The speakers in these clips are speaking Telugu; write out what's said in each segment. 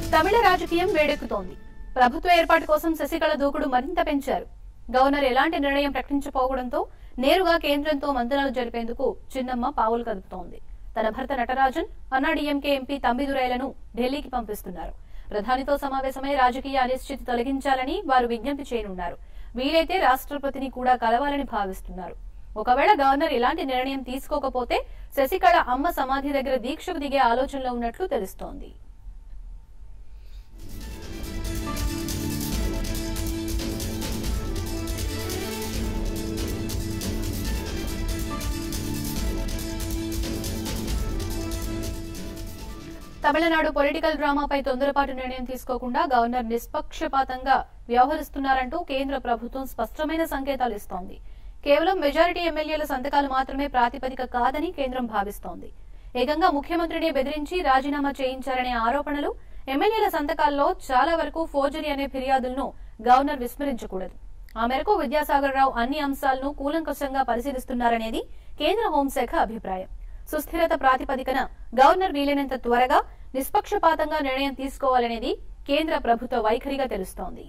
తమిళ రాజకీయం వేడెక్కుతోంది ప్రభుత్వ ఏర్పాటు కోసం శశికళ దూకుడు మరింత పెంచారు గవర్నర్ ఎలాంటి నిర్ణయం ప్రకటించకపోవడంతో నేరుగా కేంద్రంతో మంతనాలు జరిపేందుకు చిన్నమ్మ పావులు కదుపుతోంది తన భర్త నటరాజన్ అన్నాడీఎంకే ఎంపీ తమ్మిదురైలను ఢిల్లీకి పంపిస్తున్నారు ప్రధానితో సమావేశమై రాజకీయ అనిశ్చితి తొలగించాలని వారు విజ్ఞప్తి చేయనున్నారు వీలైతే రాష్ట్రపతిని కూడా కలవాలని భావిస్తున్నారు ఒకవేళ గవర్నర్ ఇలాంటి నిర్ణయం తీసుకోకపోతే శశికళ అమ్మ సమాధి దగ్గర దీక్షకు దిగే ఆలోచనలో ఉన్నట్లు తెలుస్తోంది తమిళనాడు పొలిటికల్ డ్రామాపై తొందరపాటు నిర్ణయం తీసుకోకుండా గవర్నర్ నిష్పక్షపాతంగా వ్యవహరిస్తున్నారంటూ కేంద్ర ప్రభుత్వం స్పష్టమైన సంకేతాలు ఇస్తోంది కేవలం మెజారిటీ ఎమ్మెల్యేల సంతకాలు మాత్రమే ప్రాతిపదిక కాదని కేంద్రం భావిస్తోంది ఏకంగా ముఖ్యమంత్రిని బెదిరించి రాజీనామా చేయించారనే ఆరోపణలు ఎమ్మెల్యేల సంతకాల్లో చాలా వరకు ఫోర్జరీ అనే ఫిర్యాదులను గవర్నర్ విస్మరించకూడదు ఆ మేరకు విద్యాసాగర్ రావు అన్ని అంశాలను కూలంకషంగా పరిశీలిస్తున్నారనేది కేంద్ర హోంశాఖ అభిప్రాయం సుస్థిరత ప్రాతిపదికన గవర్నర్ వీలైనంత త్వరగా నిష్పక్షపాతంగా నిర్ణయం తీసుకోవాలనేది కేంద్ర ప్రభుత్వ వైఖరిగా తెలుస్తోంది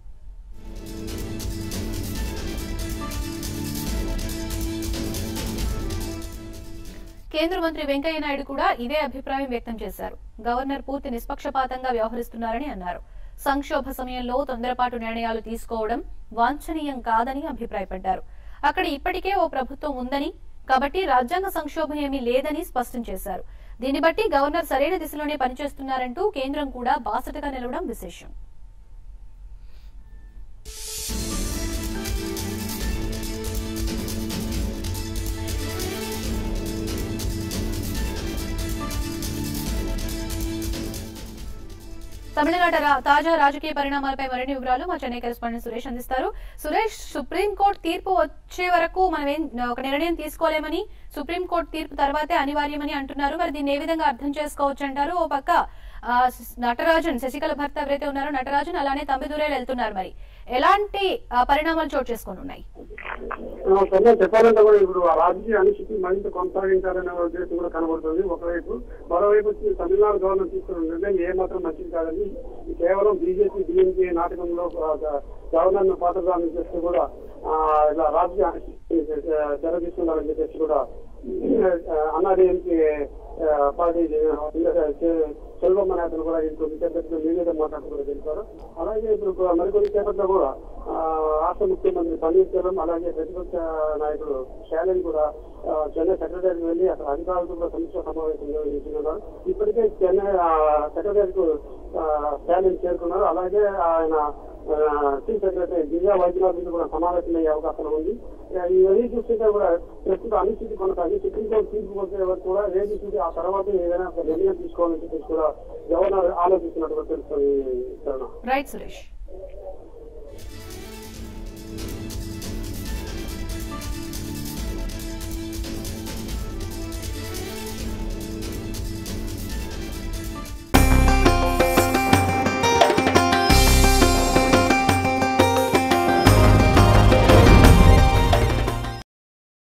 కేంద్ర మంత్రి వెంకయ్య నాయుడు కూడా ఇదే అభిప్రాయం వ్యక్తం చేశారు గవర్నర్ పూర్తి నిష్పక్షపాతంగా వ్యవహరిస్తున్నారని అన్నారు సంక్షోభ సమయంలో తొందరపాటు నిర్ణయాలు తీసుకోవడం వాంఛనీయం కాదని అభిప్రాయపడ్డారు అక్కడ ఇప్పటికే ఓ ప్రభుత్వం ఉందని కాబట్టి రాజ్యాంగ సంక్షోభం ఏమీ లేదని స్పష్టం చేశారు దీన్ని బట్టి గవర్నర్ సరైన దిశలోనే పనిచేస్తున్నారంటూ కేంద్రం కూడా బాసటగా నిలవడం విశేషం తమిళనాడు రా- తాజా రాజకీయ పరిణామాలపై మరిన్ని వివరాలు మా చెన్నై కరెస్పాండెంట్ సురేష్ అందిస్తారు సురేష్ సుప్రీంకోర్టు తీర్పు వచ్చే వరకు మనం ఏం ఒక నిర్ణయం తీసుకోలేమని సుప్రీంకోర్టు తీర్పు తర్వాతే అనివార్యమని అంటున్నారు మరి దీన్ని ఏ విధంగా అర్థం చేసుకోవచ్చు అంటారు ఓ పక్క ఆ, నటరాజన్ శశికళ భర్త ఎవరైతే ఉన్నారో నటరాజన్ అలానే తమ్మిదూరేలు వెళ్తున్నారు మరి ఎలాంటి ఆ, పరిణామాలు చోటు చేసుకొని ఉన్నాయి సరే చెప్పాలంటే కూడా ఇప్పుడు ఆ రాజకీయ అనిశ్చితి మరింత కొనసాగించాలనే ఉద్దేశం కూడా కనబడుతుంది ఒకవైపు మరోవైపు వచ్చి తమిళనాడు గవర్నమెంట్ తీసుకున్న నిర్ణయం ఏ మాత్రం మంచిది కాదని ఇది కేవలం బీజేపీ డిఎంకే నాటకంలో గవర్నర్ పాత్రదానం చేస్తూ కూడా ఆ, ఇలా రాజకీయ అనిశ్చితి తెర తీసుకున్నారని చెప్పేసి కూడా అన్నాడీఎంకే పార్టీ సెల్వమ్మ నేతలు కూడా ఇంకో విద్యార్థులు మీడియాతో మాట్లాడుతూ కూడా తెలిపారు అలాగే ఇప్పుడు మరికొన్ని సేపట్లో కూడా ఆ, రాష్ట్ర ముఖ్యమంత్రి పన్నీర్సెల్వం అలాగే ప్రతిపక్ష నాయకుడు స్టాలిన్ కూడా ఆ, చెన్నై సెక్రటరీకి వెళ్లి అక్కడ అధికారులతో కూడా సమీక్ష సమావేశం నిర్వహించున్నారు ఇప్పటికే చెన్నై సెక్రటరీకు స్టాలిన్ చేరుకున్నారు అలాగే ఆయన ఆ, చీఫ్ సెక్రటరీ దివ్యా వైద్యనాథ్ కూడా సమావేశం అయ్యే అవకాశం ఉంది ఆ, ఇవన్నీ చూస్తుంటే కూడా ప్రస్తుత అనిశ్చితి కొనసాగి సుప్రీంకోర్టు తీర్పు వచ్చే వరకు కూడా ఏది చూసి ఆ తర్వాత ఏదైనా ఒక నిర్ణయం తీసుకోవాలని చెప్పేసి కూడా గవర్నర్ ఆలోచిస్తున్నట్టుగా తెలుస్తుంది కరుణ రైట్ సురేష్